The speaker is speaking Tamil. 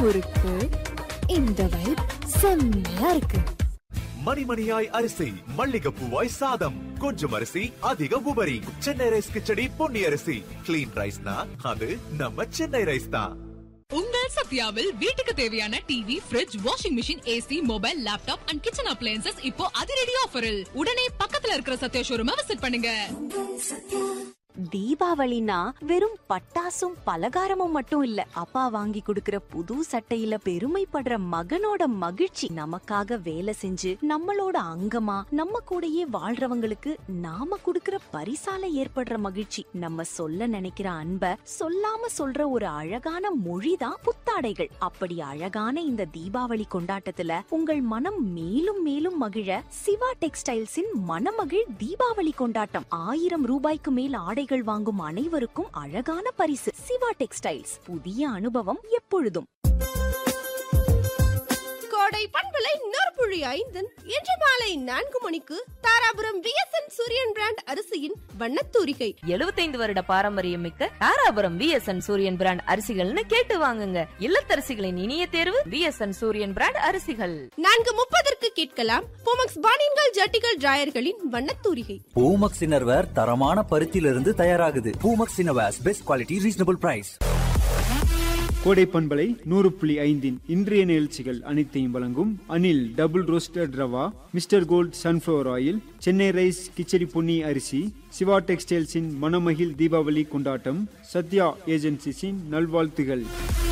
முறுக்கு இந்த வைப் செம்மையா இருக்கு மணிமணியாய் அரிசி மல்லிகைப்பூவாய் சாதம் கொஞ்சம் அரிசி அதிக உபரி சென்னை ரைஸ் கிச்சடி பொன்னி அரிசி கிளீன் ரைஸ்னா அது நம்ம சென்னை ரைஸ் தான் உங்கள் சத்யாவில் வீட்டுக்கு தேவையான TV fridge washing machine AC mobile laptop and kitchen appliances இப்போ அதிரடி ஆஃபரில் உடனே பக்கத்துல இருக்கிற சத்யா ஷோரூமை விசிட் பண்ணுங்க தீபாவளினா வெறும் பட்டாசும் பலகாரமும் மட்டும் இல்ல அப்பா வாங்கி கொடுக்கிற புது சட்டையில பெருமைப்படுற மகனோட மகிழ்ச்சி நமக்காக வேலை செஞ்சு நம்மளோட அங்கமா நம்ம கூடயே வாழ்றவங்களுக்கு நாம கொடுக்கிற பரிசால ஏற்படுற மகிழ்ச்சி நம்ம சொல்ல நினைக்கிற அன்ப சொல்லாம சொல்ற ஒரு அழகான மொழிதான் புத்தாடைகள் அப்படி அழகான இந்த தீபாவளி கொண்டாட்டத்துல உங்கள் மனம் மேலும் மேலும் மகிழ சிவா டெக்ஸ்டைல்ஸின் மனமகிழ் தீபாவளி கொண்டாட்டம் ஆயிரம் ரூபாய்க்கு மேல் ஆடைகள் வாங்கும் அனைவருக்கும் அழகான பரிசு சிவா டெக்ஸ்டைல்ஸ் புதிய அனுபவம் எப்பொழுதும் கோடை பண்பலை நற்புழி ஐந்தன் இன்று மாலை நான்கு மணிக்கு தாராபுரம் விஎஸ்என் சூரியன் பிராண்ட் அரிசியின் வண்ணத்தூரிகை எழுபத்தைந்து வருட பாரம்பரியம் மிக்க தாராபுரம் விஎஸ்என் சூரியன் பிராண்ட் அரிசிகள்னு கேட்டு வாங்குங்க இல்லத்தரசிகளின் இனிய தேர்வு விஎஸ்என் சூரியன் பிராண்ட் அரிசிகள் நான்கு முப்பதற்கு கேட்கலாம் போமக்ஸ் பானின்கள் ஜட்டிகள் டிராயர்களின் வண்ணத்தூரிகை பூமக்ஸ் இன்னர்வேர் தரமான பருத்தியிலிருந்து தயாராகுது Poomex innerwears best quality reasonable price கோடை பண்பலை நூறு புள்ளி ஐந்தின் இன்றைய நிகழ்ச்சிகள் அனைத்தையும் வழங்கும் Anil double roasted rava mister Gold sunflower oil Chennai rice khichdi Ponni அரிசி சிவா டெக்ஸ்டைல்ஸின் மணமகிழ் தீபாவளி கொண்டாட்டம் சத்யா ஏஜென்சிஸின் நல்வாழ்த்துகள்